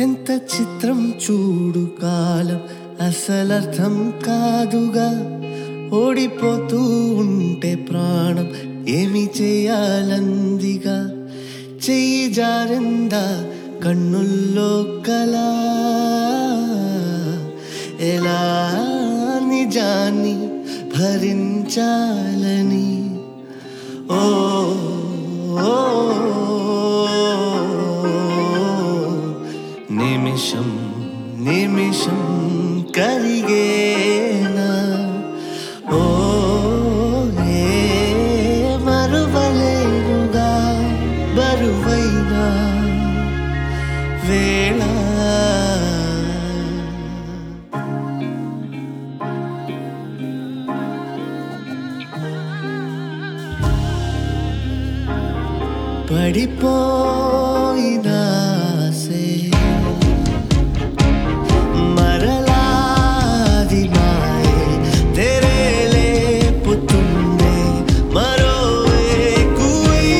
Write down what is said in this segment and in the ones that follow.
ఎంత చిత్రం చూడు కాలం అసలర్థం కాదుగా ఓడిపోతూ ఉంటే ప్రాణం ఏమి చేయాలందిగా చెయ్యి జారిందా కన్నుల్లో కలా ఎలా నిజాన్ని భరించాలని ఓ ఓ, నిమిషం నిమిషం కరిగేనా ఓ ఏ మరువలేనుగా బరువైనా వేళ పడిపోయినాసే మరలాది మాయే తెరేలే పుతుండే మరో ఏకువై.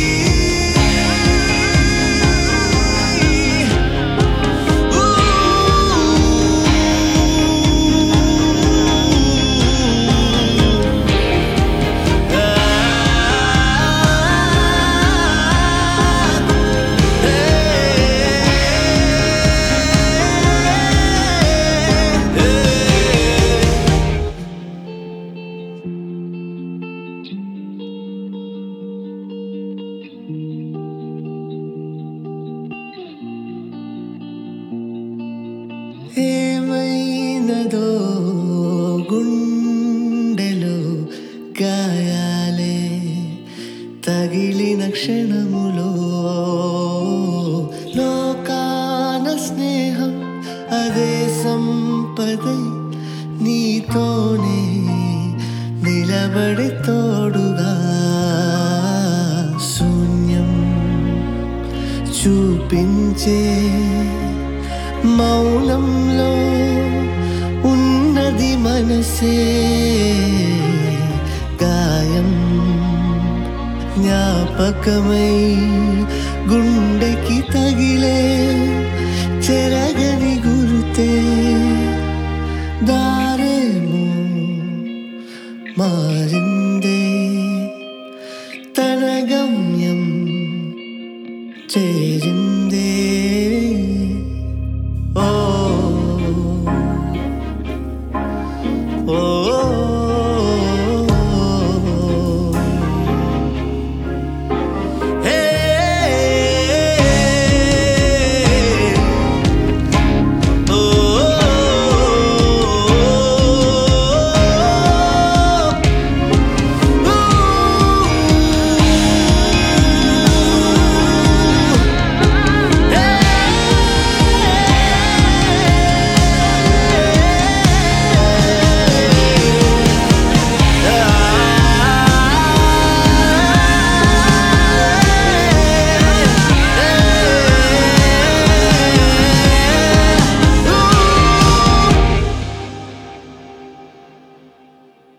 ఏమైనదో గుండెలో గాయాలే తగిలిన క్షణములో లోకాన స్నేహం అదే సంపదై నీతోనే నిలబడి తోడుగా శూన్యం చూపించే మౌనంలో ఉన్నది మనసే గాయం జ్ఞాపకమై గుండెకి తగిలే చెరగని గురుతే దారేమో మారిందే తన గమ్యం చేరింది